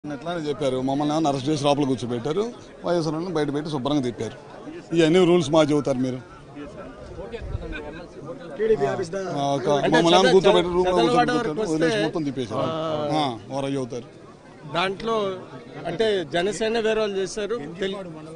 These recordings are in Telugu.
ఎట్లానే చెప్పారు మమ్మల్ని ఏమన్నా అరెస్ట్ చేసి లోపల కూర్చోబెట్టారు వైఎస్ఆర్ బయట పెట్టి శుభ్రంగా తిప్పారు ఇవన్నీ రూల్స్ మా చెబుతారు మీరు ఆ, ఒక మమ్మల్ని ఏమన్నా కూర్చోబెట్టి రూమ్ లో చదలవాడ కూర్చోబెట్టారు వరకు వస్తే- వదిలేసి మొత్తం తిప్పేశారు ఆ, వారు చెబుతారు దాంట్లో అంటే జనసేన వేరే వాళ్ళు చేస్తారు తెలు-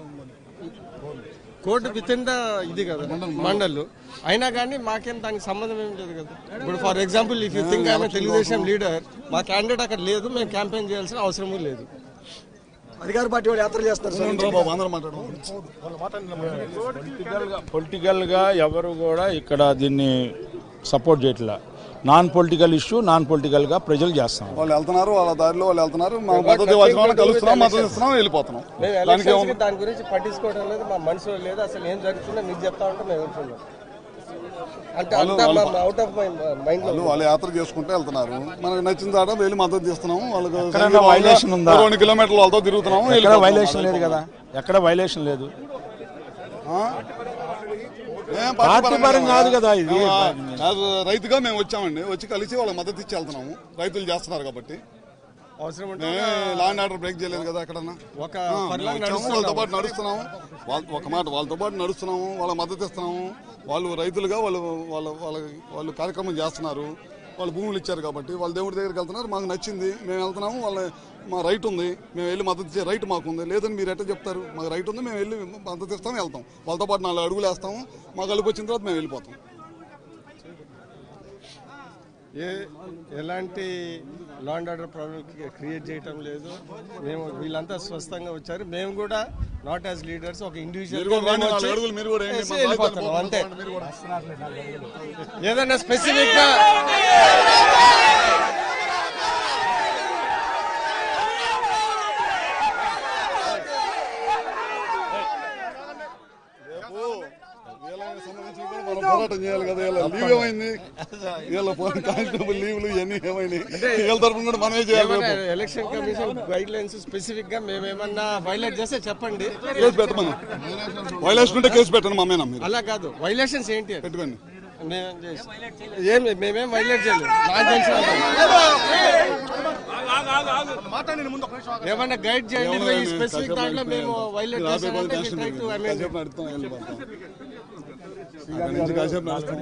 కోర్టు విత్ ఇన్ ద ఇది కదా మండల్ అయినా కానీ మాకేం దానికి సంబంధం ఏం లేదు కదా ఇప్పుడు for example if you think I'm Telugu Desam leader మా క్యాండిడేట్ అక్కడ లేదు మేము క్యాంపెయిన్ చేయాల్సిన అవసరం లేదు అధికార పార్టీ వాళ్ళు యాత్ర చేస్తారు సార్ రా బాబు, అందరం మాట్లాడదాం పొలిటికల్గా పొలిటికల్గా ఎవరు కూడా ఇక్కడ దీన్ని సపోర్ట్ చేయట్లా నాన్ పొలిటికల్ ఇష్యూ నాన్ పొలిటికల్గా ప్రజలు చేస్తాం వాళ్ళు వెళ్తున్నారు వాళ్ళ దారిలో వాళ్ళు వెళ్తున్నారు మా మద్దతు ఇవ్వాల్సిన వాళ్ళని కలుస్తున్నాం మద్దతు ఇస్తున్నాం వెళ్ళిపోతున్నాం మేము దానికి ఎలక్షన్స్ ఏమన్నా కి దాని గురించి పట్టించుకోవడం లేదు మా మనసులో లేదు అసలు ఏం జరుగుతుందో మీకు చెప్తా ఉంటే మేము వింటున్నాం అంటే అంతా అవుట్ ఆఫ్ మై మైండ్ లో వాళ్ళు వాళ్ళు యాత్ర చేసుకుంటే వెళ్తున్నారు మనకు నచ్చిన చాట వెళ్ళి మద్దతు ఇస్తున్నాం వాళ్ళకి ఎక్కడైనా violation ఉందా? రెండు కిలోమీటర్ల వాళ్ళతో తిరుగుతున్నాము ఎక్కడ వెళ్ళిపోతున్నాం. వైలేషన్ లేదు కదా ఎక్కడ వైలేషన్ లేదు ఆ? ఏం పార్టీ పరం కాదు కదా ఇది. ఆ, యాజ్ రైతుగా మేము వచ్చామండి వచ్చి కలిసి వాళ్ళకి మద్దతు ఇచ్చి వెళ్తున్నాము రైతులు చేస్తున్నారు కాబట్టి అవసరం ఉంటే మేమే ల్యాండ్ ఆర్డర్ బ్రేక్ చేయలేదు కదా ఎక్కడన్నా ఒక ఆ, మేము ఫర్లాంగ్ వచ్చాము, వాళ్ళతో పాటు నడుస్తున్నాము వాళ్ళ ఒక మాట వాళ్ళతో పాటు నడుస్తున్నాము వాళ్ళ మద్దతు ఇస్తున్నాము వాళ్ళు రైతులుగా వాళ్ళు వాళ్ళ వాళ్ళ వాళ్ళు కార్యక్రమం చేస్తున్నారు వాళ్ళు భూములు ఇచ్చారు కాబట్టి వాళ్ళ దేవుడి దగ్గరికి వెళ్తున్నారు మాకు నచ్చింది మేము వెళ్తున్నాము వాళ్ళ మా రైట్ ఉంది మేము వెళ్ళి మద్దతు ఇచ్చే రైట్ మాకు ఉంది లేదని మీరు ఎట్లా చెప్తారు మాకు రైట్ ఉంది మేము వెళ్ళి మద్దతు ఇస్తాం వెళ్తాం వాళ్ళతో పాటు నాలుగు అడుగులు వేస్తాము మాకు కలిపి వచ్చిన తర్వాత మేము వెళ్ళిపోతాం ఏ ఎలాంటి law and order problem create చేయటం లేదు మేము వీళ్ళంతా స్వస్థంగా వచ్చారు మేము కూడా నాట్ యాజ్ లీడర్స్ ఒక మీరు కూడా రండి, నాలుగు అడుగులు మీరు కూడా వేయండి. మా బాధ్యతలు ఇండివిజువల్ అంతే మీరు కూడా. ఏదైనా స్పెసిఫిక్ గా రేపు వీళ్ళకి సంబంధించి కూడా మనం పోరాటం చేయాలి కదా వీళ్ళ లీవ్ ఏమైంది వీళ్ళ ఫోన్ కానిస్టేబుల్ లీవ్లు ఇవన్నీ ఏమైనాయి వీళ్ళ తరఫున కూడా మనమే చేయాలి ఏమైనా రేపు election commission guidelines specific గా మేము ఏమన్నా వైలేట్ చేస్తే చెప్పండి కేసు పెట్టమని వైలేషన్ ఉంటే కేసు పెట్టండి మా మీద మీరు అలా కాదు వైలేషన్స్ ఏంటి అని. పెట్టుకోండి మేమేం చేసి ఏం మేమేం వైలేట్ చేయలేదు నాకు తెలిసిన ఏమన్నా గైడ్ చేయండి ఈ స్పెసిఫిక్ దాంట్లో మేము వైలేట్ చేసామంటే we try to amend it. కాసేపు నడుస్తాం వెళ్ళిపోతాం అక్కడి నుంచి కాసేపు నడుస్తాం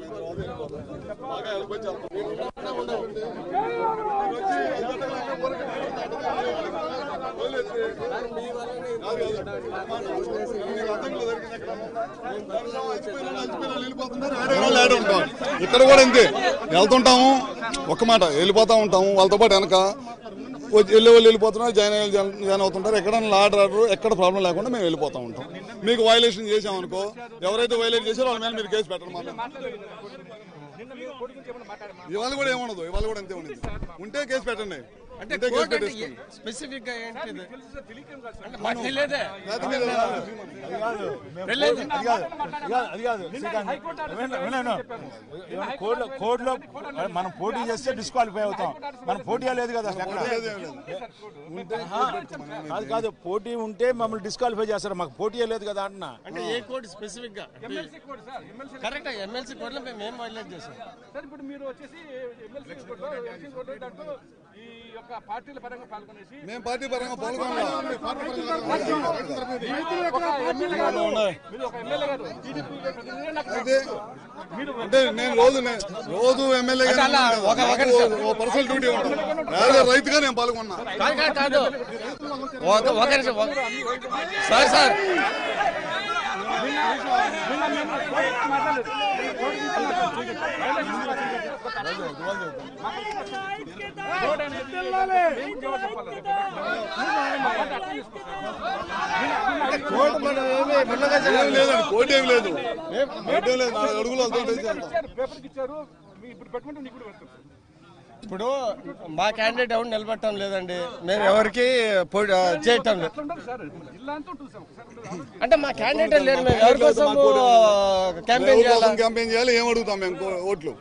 ఇక్కడ కూడా అంతే వెళ్తుంటాము ఒక్క మాట వెళ్ళిపోతా ఉంటాము వాళ్ళతో పాటు వెనక వచ్చి వెళ్ళే వాళ్ళు వెళ్ళిపోతున్నారు జాయిన్ అయ్యే జాయిన్ జాయిన్ అవుతుంటారు ఎక్కడైనా లాడ్ ఆర్డర్ ఎక్కడ ప్రాబ్లం లేకుండా మేము వెళ్ళిపోతా ఉంటాం మీకు వైలేషన్ చేసామనుకో ఎవరైతే వైలేట్ చేశారో వాళ్ళ మీద మీరు కేసు పెట్టండి మా మీద. ఇవాళ కూడా ఏముండదు ఇవాళ కూడా అంతే ఉండదు ఉంటే కేసు పెట్టండి అంటే ఉంటే కేసు కోర్ట్ అంటే పెట్టేసుకోండి స్పెసిఫిక్ గా ఏంటిది అంటే మాకు తెలియదే లేకపోతే మీరు తెలియదు అది కాదు కోడ్లో కోడ్లో మనం పోటీ చేస్తే డిస్క్వాలిఫై అవుతాం మనం పోటీ లేదు కదా అసలు ఎక్కడ. కాదు కాదు పోటీ ఉంటే మమ్మల్ని డిస్క్వాలిఫై చేస్తారు మాకు పోటీ లేదు కదా అంటున్నా అంటే ఏ కోడ్ స్పెసిఫిక్ గా కరెక్ట్ ఎమ్మెల్సీ కోడ్ లో మేము ఏం వైలేట్ చేసాం సార్ ఇప్పుడు మీరు వచ్చేసి ఎమ్మెల్సీ కోర్టులో ఎలక్షన్ కోర్టులో దాంట్లో ఈ యొక్క పార్టీల పరంగా పాల్గొనేసి మేము పార్టీ పరంగా పాల్గొనాలి ఒక ఎమ్మెల్యే గారు మీరు ఒక ఎమ్మెల్యే గారు టీడీపీ ప్రతినిధి నాకు అయితే అంటే నేను రోజు నే- రోజు ఎమ్మెల్యే ఓ పర్సనల్ డ్యూటీ ఉంటుంది యాజ్ రైతుగా నేను పాల్గొన్నా కాదు కాదు కాదు ఒక ఒక నిమిషం ఒక- సార్ సార్ కోర్టు మనం ఏమి మొన్నగా ఏం లేదండి కోటి ఏం లేదు కోటి ఏం లేదు నాలుగు అడుగులు వెళ్తుంటే చేస్తాం. పేపర్కి ఇచ్చారు మీ ఇప్పుడు పెట్టుకుంటే నీకు కూడా పెడతారు ఇప్పుడు మా క్యాండిడేట్ ఎవరు నిలబెట్టడం లేదండి మేము ఎవరికి పో- చేయటం లేదు ఉండదు సార్ జిల్లా అంతా ఉంటుంది సార్ ఒకసారి ఉండదు. అంటే మా క్యాండిడేట్ లేరు మేము ఎవరి కోసం క్యాంపెయిన్ ఎవరి చేయాలి కోసం క్యాంపెయిన్ చేయాలి ఏం అడుగుతాం మేము కో- ఓట్లు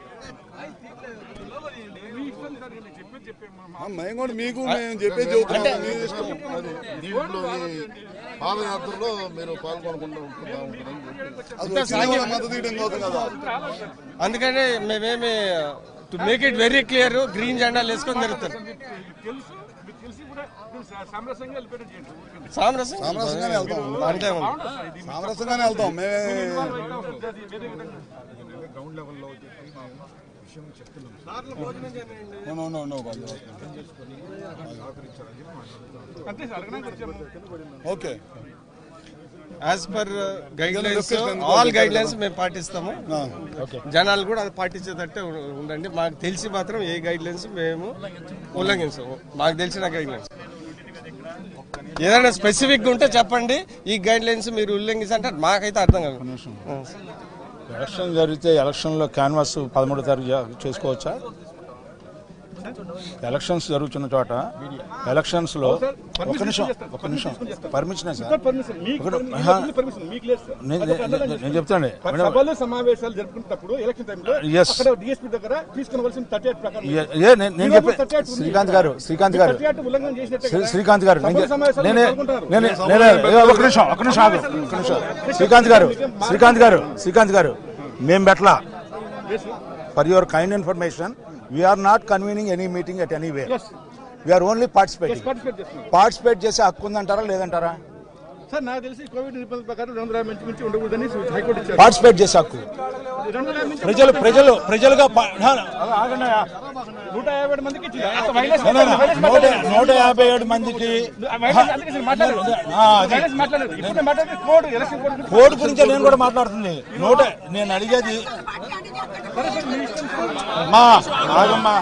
మీ ఇష్టం సార్ నేను చెప్పేది చెప్పాను ఆ, మేము కూడా మీకు మేము చెప్పేది చెబుతున్నాం మీ ఇష్టం అది దీంట్లో పాదయాత్రలో మీరు పాల్గొనకుండా ఉంటుందా ఉంటుందని చెప్పి అది వచ్చిన వాళ్ళ మద్దతు ఇవ్వడం కాదు కదా అందుకని మేమేమి to make it very clear green జెండాలు వేసుకొని తిరుగుతారు తెలుసు విత్ తెలిసి కూడా మీరు స- సమరసంగా వెళ్ళిపోయినట్టు చేయండి ఊరికే. సామరస్యం సామరస్యంగానే వెళ్తాం అంటే బాగుంటుంది సార్ ఇది. సామరస్యంగానే వెళ్తాం మేమే ఇన్వాల్వ్ అయితే ఉంటుంది. అది వేరే విధంగా. No, no, no, no, వాళ్ళు. అంతే సార్ అడగడానికి వచ్చాము okay as per guidelines location ఎందుకు ఆల్ చెప్పారు గైడ్ కదా? లైన్స్ మేము పాటిస్తాము జనాలు కూడా అది పాటించేటట్టే ఉ- ఉండండి మాకు తెలిసి మాత్రం ఏ గైడ్ లైన్స్ మేము ఉల్లంఘించము మాకు తెలిసిన గైడ్ లైన్స్ ఏదైనా స్పెసిఫిక్ ఉంటే చెప్పండి ఈ గైడ్ లైన్స్ మీరు ఉల్లంఘించంటే మాకైతే అర్థం కాదు ఆ. ఎలక్షన్ జరిగితే ఎలక్షన్లో క్యాన్వాస్ పదమూడో తారీఖు చే- చేసుకోవచ్చా ఎలక్షన్స్ జరుగుతున్న చోట ఎలక్షన్స్ లో ఒక నిమిషం ఒక నిమిషం పర్మిషన్ సార్ పర్మిషన్ మీకు ఒకటి- పర్మిషన్, ఆహా. మీకు పర్మిషన్ మీకు లేదు సార్. నేను- అదొక నేను- అర్థం నేను చెప్తాను పది మేడం, సభలు సమావేశాలు జరుపుకునేటప్పుడు ఎలక్షన్ టైంలో Yes. అక్కడ డిఎస్పీ దగ్గర తీసుకునవలసిన థర్టీ ఎయిట్ ప్రకారం ఏ- ఏ నేను- నేను చెప్పే శ్రీకాంత్ గారు శ్రీకాంత్ గారు థర్టీ ఎయిట్ ఉల్లంఘన చేసినట్టే శ్రీ- కదా. శ్రీకాంత్ గారు నేను సభలు చె- సమావేశాలు నేనే పాల్గొంటారు. నేనే నేనే ఏ, ఒక నిమిషం ఒక నిమిషం ఆగు ఒక నిమిషం శ్రీకాంత్ గారు శ్రీకాంత్ గారు శ్రీకాంత్ గారు మేము బెట్లా for your kind information we are not convening any meeting at any way we are only participating participate చేస్తున్నారు పార్టిసిపేట్ చేసే హక్కు ఉందంటారా లేదంటారా సార్ నాకు తెలిసి కోవిడ్ నిబంధనల ప్రకారం రెండు వందల యాభై మంది మించి ఉండకూడదని హైకోర్టు ఇచ్చారు పార్టిసిపేట్ చేసే హక్కు రెండు వందల యాభై మంది ప్రజలు ప్రజలు ప్రజలుగా పా- నా- ఆగన్నయ్య. నూట యాభై ఏడు మందికి ఇచ్చింది. అంత వైలెన్స్ నా- నా- నా- వైలెన్స్ నూట మాట్లాడారు. నూట యాభై ఏడు మందికి వైలెన్స్ అందుకే సార్ మాట్లాడారు. ఆ, అది. వైలెన్స్ మాట్లాడారు. ఇప్పుడు నేను మాట్లాడేది కోడ్, ఎలక్షన్ కోడ్ గురించి. కోడ్ గురించి నేను కూడా మాట్లాడుతుంది నూట నేను అడిగేది అమ్మా ఆగమ్మా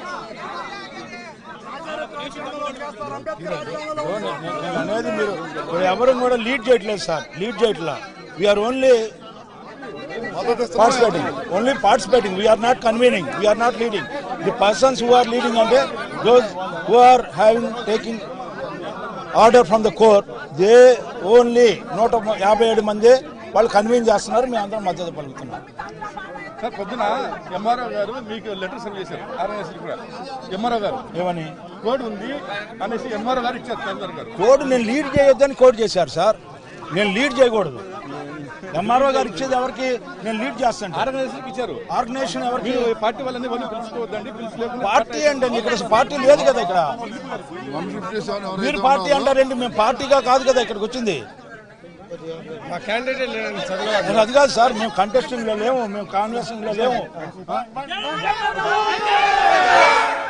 నేను అనేది మీరు మీరు ఎవరు కూడా లీడ్ చేయట్లేదు సార్ లీడ్ చేయట్లా we are only participating only participating we are not convening we are not leading the persons who are leading అంటే those who are having taking order from the court they only నూట యాభై ఏడు మంది వాళ్ళు కన్వీన్ చేస్తున్నారు మేము అందరం మద్దతు పలుకుతున్నాం సార్ పొద్దున ఎంఆర్ఓ గారు మీకు లెటర్ సెండ్ చేశారు ఆర్ఎస్ కూడా ఎంఆర్ఓ గారు ఏమని కోడ్ ఉంది అనేసి ఎంఆర్ఓ గారు ఇచ్చారు తహసీల్దార్ గారు కోడ్ నేను లీడ్ చేయొద్దని కోడ్ చేశారు సార్ నేను లీడ్ చేయకూడదు ఎంఆర్ఓ గారు ఇచ్చేది ఎవరికి నేను లీడ్ చేస్తాను ఆర్గనైజేషన్ ఇచ్చారు ఆర్గనైజేషన్ ఎవరికి మీరు పార్టీ వాళ్ళని వాళ్ళు పిలుచుకోవద్దండి పిలుచుకోకుండా పార్టీ అంటే ఇక్కడ అసలు పార్టీ లేదు కదా ఇక్కడ వన్ ఫిఫ్టీ సెవెన్ మీరు ఎవరైతే పార్టీ ఉన్నారో అంటారేంటి మేము పార్టీగా కాదు కదా ఇక్కడికి వచ్చింది మా క్యాండిడేట్ లేదండి చదవాలి నేను అది కాదు సార్ మేము కంటెస్టింగ్ లో లేము మేము కాన్వెస్టింగ్ లో లేము